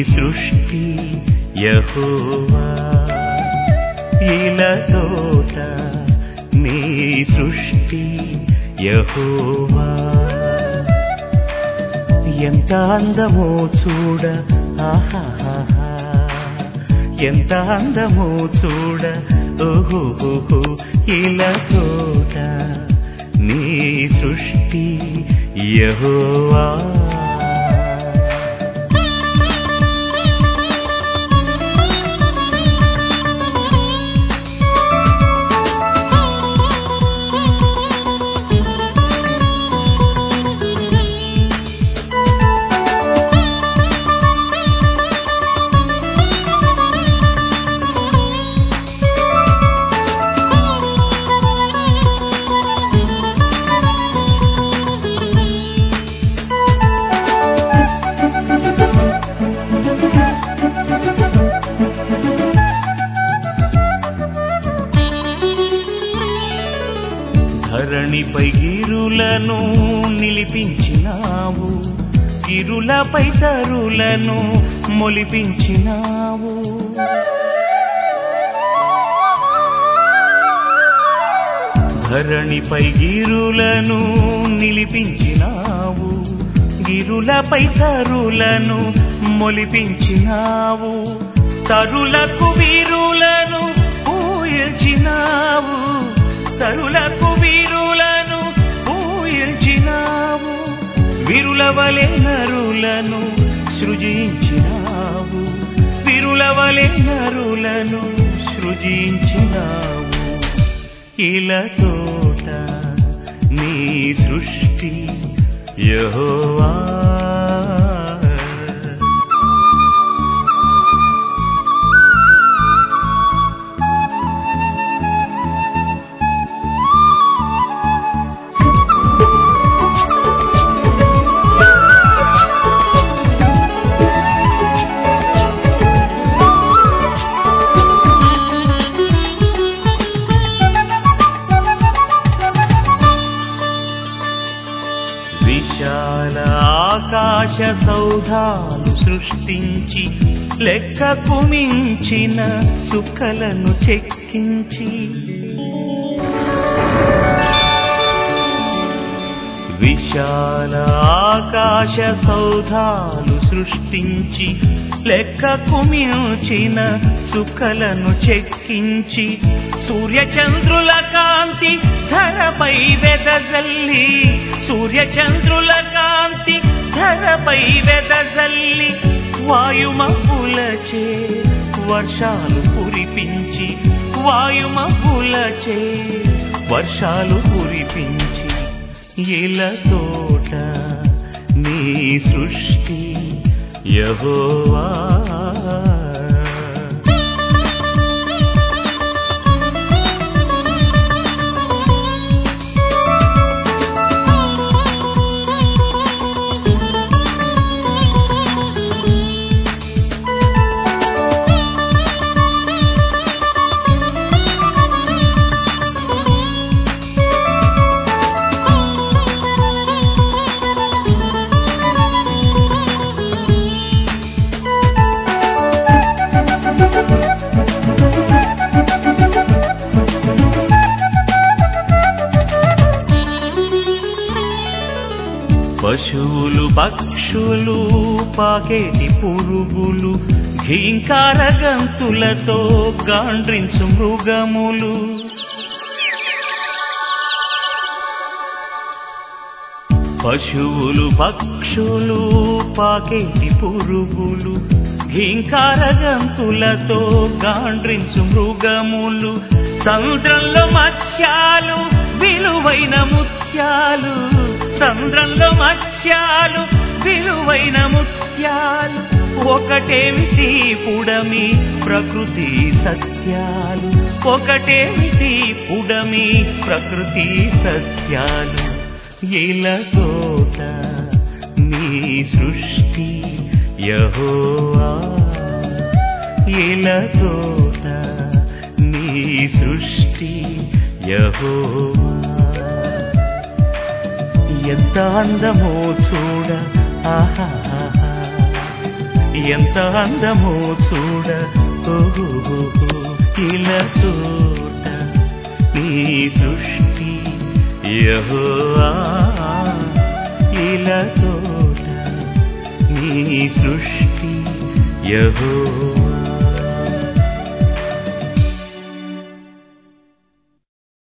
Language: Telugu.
సృష్టి యహోవా ఇల తోట నీ సృష్టి యహోవా ఎంత అందమో చూడ ఆహాహా ఎంత అందమో చూడ ఓహోహో ఇలా తోట నీ సృష్టి యహోవా ధరణిపై గిరులను నిలిపించినావు గిరులపై తరులను మొలిపించినావు ధరణిపై గిరులను నిలిపించినావు గిరులపై తరులను మొలిపించినావు తరులకు వీరులను పూయల్చినావు తరులకు వీరులను పూయల్చినావు వీరుల వలె నరులను సృజించినావు వీరుల వలె నరులను సృజించినావు ఇల తోట నీ సృష్టి యహోవా విశాల ఆకాశ సౌధాలు సృష్టించి లెక్కకు మించిన చుక్కలను చెక్కించి విశాల ఆకాశ సౌధాలు సృష్టించి లెక్కకు మించిన చుక్కలను చెక్కించి సూర్యచంద్రుల కాంతి ధరపై వెదజల్లి సూర్యచంద్రుల కాంతి ధరపై వెదజల్లి వాయుమపులచే వర్షాలు కురిపించి వాయుమపులచే వర్షాలు కురిపించి ఇల తోట నీ సృష్టి యహోవా పశువులు పక్షులు పాకేటి పురుగులు ఘీంకార గంతులతో గాండ్రించు మృగములు పశువులు పక్షులు పాకేటి పురుగులు ఘీంకార గంతులతో గాండ్రించు మృగములు సముద్రంలో మత్స్యాలు విలువైన ముత్యాలు సంద్రంలో మత్స్యాలు విలువైన ముత్యాలు ఒకటేమిటి పుడమి ప్రకృతి సత్యాలు ఒకటేమిటి పుడమి ప్రకృతి సత్యాలు ఇల తోట నీ సృష్టి యహోవా ఇల తోట నీ సృష్టి యహోవా ఎంత అందమో చూడ ఆహాహా ఎంత అందమో చూడ ఓహో ఇలా తోట నీ సృష్టి యెహోవా ఇలా తోట నీ సృష్టి యెహోవా